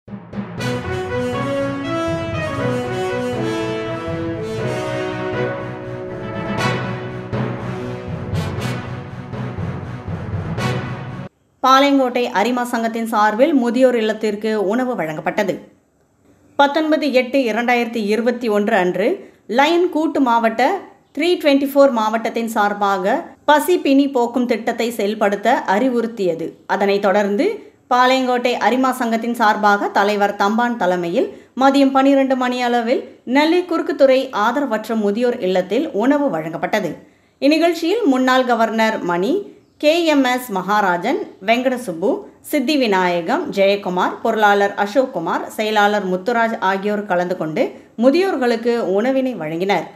பாளையங்கோட்டை அரிமா சங்கத்தின் சார்பில் முதியோர் இல்லத்திற்கு உணவு வழங்கப்பட்டது பத்தொன்பது எட்டு இரண்டாயிரத்தி இருபத்தி ஒன்று அன்று லயன் கூட்டு மாவட்ட த்ரீ டுவெண்ட்டி ஃபோர் மாவட்டத்தின் சார்பாக பசி பிணி போக்கும் திட்டத்தை செயல்படுத்த அறிவுறுத்தியது அதனைத் தொடர்ந்து பாளையங்கோட்டை அரிமா சங்கத்தின் சார்பாக தலைவர் தம்பான் தலைமையில் மதியம் பனிரெண்டு மணி அளவில் நெல்லை குறுக்குத்துறை ஆதரவற்ற முதியோர் இல்லத்தில் உணவு வழங்கப்பட்டது இந்நிகழ்ச்சியில் முன்னாள் கவர்னர் மணி கேஎம்எஸ் மகாராஜன் வெங்கடசுப்பு சித்தி விநாயகம் ஜெயக்குமார் பொருளாளர் அசோக்குமார் செயலாளர் முத்துராஜ் ஆகியோர் கலந்து கொண்டு முதியோர்களுக்கு உணவினை வழங்கினர்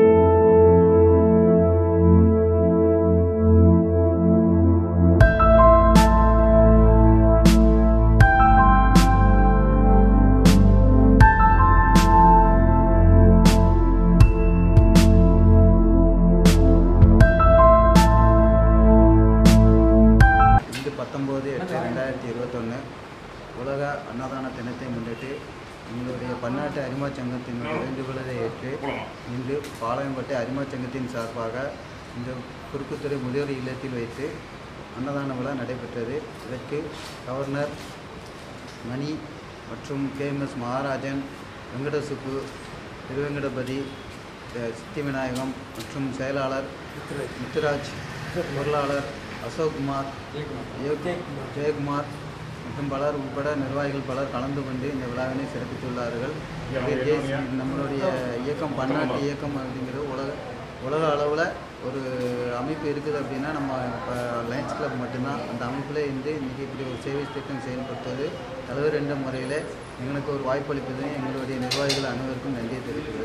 இன்று பத்தொம்போது எட்டு ரெண்டாயிரத்தி இருபத்தொன்று உலக அன்னதான தினத்தை முன்னிட்டு எங்களுடைய பன்னாட்டு அரிமா சங்கத்தின் வேண்டுகோளை ஏற்று இன்று பாளையங்கோட்டை அரிமா சங்கத்தின் சார்பாக இந்த குறுக்குத்துறை முதியோர் இல்லத்தில் வைத்து அன்னதான விழா நடைபெற்றது இதற்கு கவர்னர் மணி மற்றும் கேஎம்எஸ் மகாராஜன் வெங்கடசுப்பு திருவெங்கடபதி அஹ், சித்தி விநாயகம் மற்றும் செயலாளர் முத்துராஜ் பொருளாளர் அசோக்குமார் யோகே- ஜெயக்குமார் மற்றும் பலர் உட்பட நிர்வாகிகள் பலர் கலந்து கொண்டு இந்த விழாவினை சிறப்பித்துள்ளார்கள் இது தேசிய நம்மளுடைய இயக்கம் பன்னாட்டு இயக்கம் அப்படிங்கிறது உலக உலக அளவில் ஒரு அமைப்பு இருக்குது அப்படின்னா நம்ம இப்போ லயன்ஸ் கிளப் மட்டும்தான் அந்த அமைப்பில் இருந்து இன்றைக்கி இப்படி ஒரு சேவை திட்டம் செயல்படுத்துவது தலைவர் என்ற முறையில் எங்களுக்கு ஒரு வாய்ப்பு அளிப்பது எங்களுடைய நிர்வாகிகள் அனைவருக்கும் நன்றியை தெரிவித்துக்கிறேன்